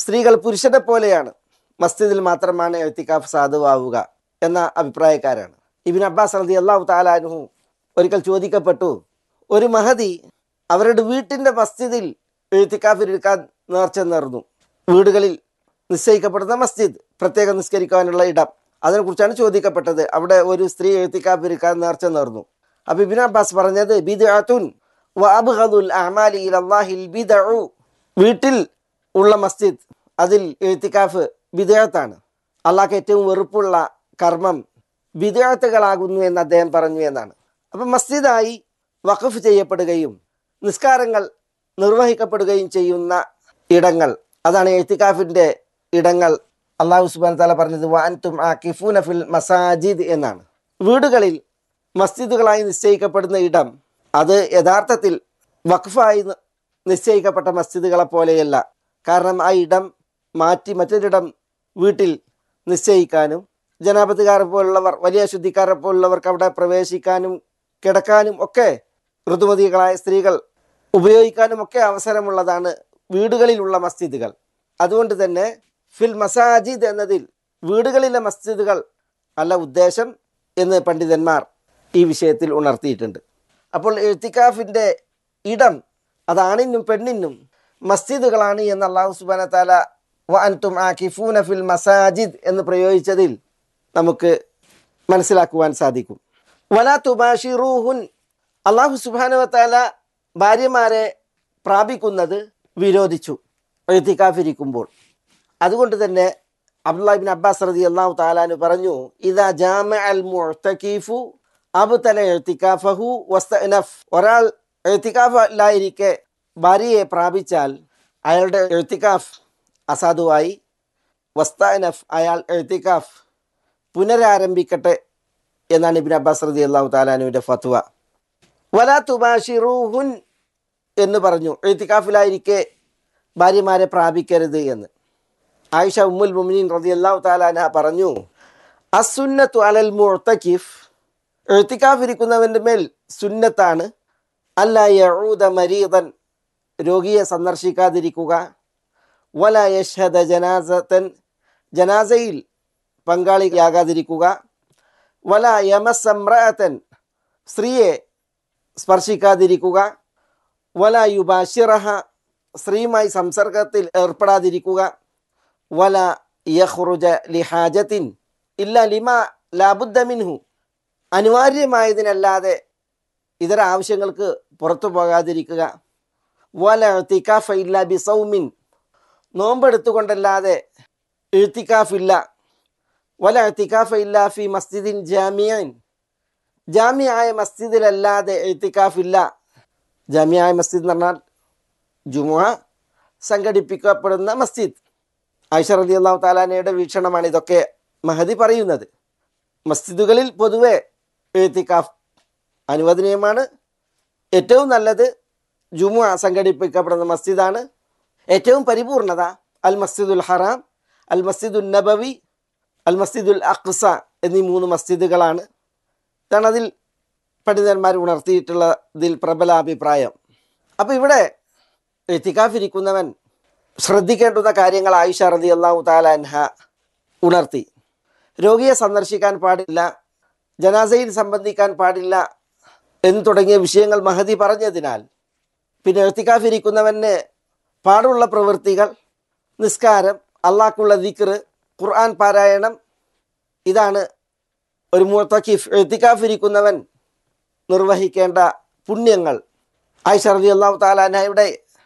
സ്ത്രീകൾ പുരുഷനെ പോലെയാണ് മസ്ജിദിൽ മാത്രമാണ് എഴുത്തിക്കാഫ് സാധുവാവുക എന്ന അഭിപ്രായക്കാരാണ് ഇബിൻ അബ്ബാസ് റതി അള്ളാഹു താലാനുഹു ഒരിക്കൽ ചോദിക്കപ്പെട്ടു ഒരു മഹതി അവരുടെ വീട്ടിൻ്റെ മസ്ജിദിൽ എഴുത്തിക്കാഫിരിക്കാൻ നേർച്ച നേർന്നു വീടുകളിൽ നിശ്ചയിക്കപ്പെടുന്ന മസ്ജിദ് പ്രത്യേകം നിസ്കരിക്കാനുള്ള ഇടം അതിനെക്കുറിച്ചാണ് ചോദിക്കപ്പെട്ടത് അവിടെ ഒരു സ്ത്രീ എഴുത്തിക്കാഫിരിക്കാൻ നേർച്ച നേർന്നു അപ്പൊ ഇബിൻ അബ്ബാസ് പറഞ്ഞത് ബിദ്അത്തുൻ വഅബ്ഗദുൽ അഅമാലി ഇലല്ലാഹിൽ ബിദ്ഉ വീട്ടിൽ ഉള്ള മസ്ജിദ് അതിൽ എഴുത്തിക്കാഫ് ബിദ്അത്താണ് അള്ളാഹ്ക്ക് ഏറ്റവും വെറുപ്പുള്ള കർമ്മം ബിദ്അത്തുകളാകുന്നു എന്ന് അദ്ദേഹം പറഞ്ഞു എന്നാണ് അപ്പം മസ്ജിദായി വഖഫ് ചെയ്യപ്പെടുകയും നിസ്കാരങ്ങൾ നിർവഹിക്കപ്പെടുകയും ചെയ്യുന്ന ഇടങ്ങൾ അതാണ് എഴുത്തിക്കാഫിൻ്റെ ഇടങ്ങൾ അള്ളാഹു സുബാൻ താല പറഞ്ഞത് വാൻതും ആക്കിഫൂന ഫിൽ മസാജിദ് എന്നാണ് വീടുകളിൽ മസ്ജിദുകളായി നിശ്ചയിക്കപ്പെടുന്ന ഇടം അത് യഥാർത്ഥത്തിൽ വഖഫായി നി- നിശ്ചയിക്കപ്പെട്ട മസ്ജിദുകളെ പോലെയല്ല കാരണം ആ ഇടം മാറ്റി മറ്റൊരിടം വീട്ടിൽ നിശ്ചയിക്കാനും ജനാപതികാരെ പോലുള്ളവർ വലിയ ശുദ്ധിക്കാരെ പോലുള്ളവർക്ക് അവിടെ പ്രവേശിക്കാനും കിടക്കാനും ഒക്കെ ഋതുമതികളായ സ്ത്രീകൾ ഉപയോഗിക്കാനും ഒക്കെ അവസരമുള്ളതാണ് വീടുകളിലുള്ള മസ്ജിദുകൾ അതുകൊണ്ട് തന്നെ ഫിൽ മസാജിദ് എന്നതിൽ വീടുകളിലെ മസ്ജിദുകൾ അല്ല ഉദ്ദേശം എന്ന് പണ്ഡിതന്മാർ ഈ വിഷയത്തിൽ ഉണർത്തിയിട്ടുണ്ട് അപ്പോൾ എഴുത്തിക്കാഫിൻ്റെ ഇടം അത് ആണിനും പെണ്ണിനും മസ്ജിദുകളാണ് എന്ന് അള്ളാഹു സുബാന താല വഅൻതും ആക്കിഫൂന ഫിൽ മസാജിദ് എന്ന് പ്രയോഗിച്ചതിൽ നമുക്ക് മനസ്സിലാക്കുവാൻ സാധിക്കും വലാ തുബാഷിറൂഹുൻ അള്ളാഹു സുബാന താല ഭാര്യമാരെ പ്രാപിക്കുന്നത് വിരോധിച്ചു എഴുത്തിക്കാഫിരിക്കുമ്പോൾ അതുകൊണ്ട് തന്നെ അബ്ദുല്ലാഹിബിൻ അബ്ബാസ് റതി അള്ളാഹു താലാന് പറഞ്ഞു ഇതാ ജാമ അൽ മുഅ്തഖീഫു അബ്തല എഴുത്തിക്കാഫഹു വസ്തനഫ് ഒരാൾ എഴുത്തിക്കാഫിലായിരിക്കെ ഭാര്യയെ പ്രാപിച്ചാൽ അയാളുടെ എഴുത്തിക്കാഫ് അസാധുവായി വസ്തനഫ് അയാൾ എഴുത്തിക്കാഫ് പുനരാരംഭിക്കട്ടെ എന്നാണ് ഇബിൻ അബ്ബാസ് റതി അള്ളാഹു താലാനുവിൻ്റെ ഫത്വ വലാ തുബാഷിറൂഹുൻ എന്ന് പറഞ്ഞു എഴുത്തിക്കാഫിലായിരിക്കെ ഭാര്യമാരെ പ്രാപിക്കരുത് എന്ന് ആയിഷ ഉമ്മുൽ മുമിനീൻ റളിയല്ലാഹു തആല അൻഹ പറഞ്ഞു അസുന്നത്തു അലൽ മുഅ്തകിഫ് എഴുത്തിക്കാഫിരിക്കുന്നവൻ്റെ മേൽ സുന്നത്താണ് അല്ല യഊദ മരീദൻ രോഗിയെ സന്ദർശിക്കാതിരിക്കുക വല യഷ്ഹദ ജനാസത്തൻ ജനാസയിൽ പങ്കാളിയാകാതിരിക്കുക വല യമസമ്രഅത്തൻ സ്ത്രീയെ സ്പർശിക്കാതിരിക്കുക വല യുബാഷിറഹ സ്ത്രീയുമായി സംസർഗത്തിൽ ഏർപ്പെടാതിരിക്കുക വല യഹ്റുജ ലിഹാജത്തിൻ ഇല്ല ലിമ ലാബുദ്ദ മിൻഹു അനിവാര്യമായതിനല്ലാതെ ഇതര ആവശ്യങ്ങൾക്ക് പുറത്തു പോകാതിരിക്കുക വല എഴുത്തിക്കാഫ ഇല്ല ബിസൗമിൻ നോമ്പെടുത്തുകൊണ്ടല്ലാതെ എഴുത്തിക്കാഫില്ല വല എഴുത്തിക്കാഫ ഇല്ല ഫി മസ്ജിദിൻ ജാമിയൻ ജാമ്യായ മസ്ജിദിലല്ലാതെ എഴുത്തിക്കാഫില്ല ജാമ്യായ മസ്ജിദ് എന്ന് പറഞ്ഞാൽ ജുമുഅ സംഘടിപ്പിക്കപ്പെടുന്ന മസ്ജിദ് ആയിഷ റലി അള്ളാഹു താലാനയുടെ വീക്ഷണമാണ് ഇതൊക്കെ മഹദി പറയുന്നത് മസ്ജിദുകളിൽ പൊതുവെ എഴുത്തിക്കാഫ് അനുവദനീയമാണ് ഏറ്റവും നല്ലത് ജുമുഅ സംഘടിപ്പിക്കപ്പെടുന്ന മസ്ജിദാണ് ഏറ്റവും പരിപൂർണത അൽ മസ്ജിദുൽ ഹറാം അൽ മസ്ജിദുൽ നബവി അൽ മസ്ജിദുൽ അഖ്സ എന്നീ മൂന്ന് മസ്ജിദുകളാണ് ഇതാണ് അതിൽ പണ്ഡിതന്മാർ ഉണർത്തിയിട്ടുള്ളതിൽ പ്രബല അഭിപ്രായം അപ്പോൾ ഇവിടെ എത്തിക്കാഫിരിക്കുന്നവൻ ശ്രദ്ധിക്കേണ്ടുന്ന കാര്യങ്ങൾ ആയിഷ റതി അള്ളാഹു താലാൻഹ ഉണർത്തി രോഗിയെ സന്ദർശിക്കാൻ പാടില്ല ജനാസയിൽ സംബന്ധിക്കാൻ പാടില്ല എന്ന് തുടങ്ങിയ വിഷയങ്ങൾ മഹതി പറഞ്ഞതിനാൽ പിന്നെ എഴുത്തിക്കാഫിരിക്കുന്നവന് പാടുള്ള പ്രവൃത്തികൾ നിസ്കാരം അള്ളാഹ്ക്കുള്ള ദിക്ർ ഖുർആൻ പാരായണം ഇതാണ് ഒരു മുത്തഖിഫ് എഴുത്തിക്കാഫിരിക്കുന്നവൻ നിർവഹിക്കേണ്ട പുണ്യങ്ങൾ ആയിഷ റതി അള്ളാഹു താലാനയുടെ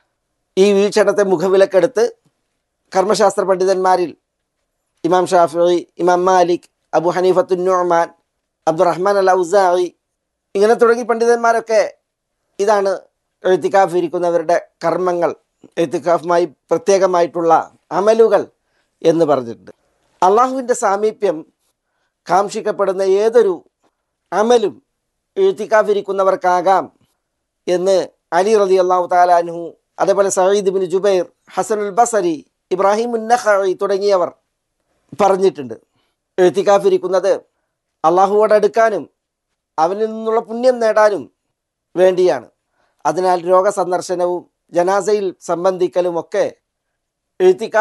ഈ വീക്ഷണത്തെ മുഖവിലക്കെടുത്ത് കർമ്മശാസ്ത്ര പണ്ഡിതന്മാരിൽ ഇമാം ഷാഫി ഇമാം മാലിക് അബു ഹനീഫത്തു നുഅ്മാൻ അബ്ദുറഹ്മാൻ അൽ ഔസായി ഇങ്ങനെ തുടങ്ങി പണ്ഡിതന്മാരൊക്കെ ഇതാണ് എഴുത്തിക്കാഫ് ഇരിക്കുന്നവരുടെ കർമ്മങ്ങൾ എഴുത്തിക്കാഫുമായി പ്രത്യേകമായിട്ടുള്ള അമലുകൾ എന്ന് പറഞ്ഞിട്ടുണ്ട് അള്ളാഹുവിൻ്റെ സാമീപ്യം കാക്ഷിക്കപ്പെടുന്ന ഏതൊരു അമലും എഴുത്തിക്കാഫിരിക്കുന്നവർക്കാകാം എന്ന് അലി റലി അള്ളാഹു താലാൻഹു അതേപോലെ സയ്യിദ് ബിൻ ജുബൈർ ഹസനുൽ ബസരി ഇബ്രാഹിം ഉന്നഖി തുടങ്ങിയവർ പറഞ്ഞിട്ടുണ്ട് എഴുത്തിക്കാഫിരിക്കുന്നത് അള്ളാഹുവോട് അടുക്കാനും അവനിൽ നിന്നുള്ള പുണ്യം നേടാനും വേണ്ടിയാണ് അതിനാൽ രോഗസന്ദർശനവും ജനാസയിൽ സംബന്ധിക്കലുമൊക്കെ എഴുത്തിക്കാ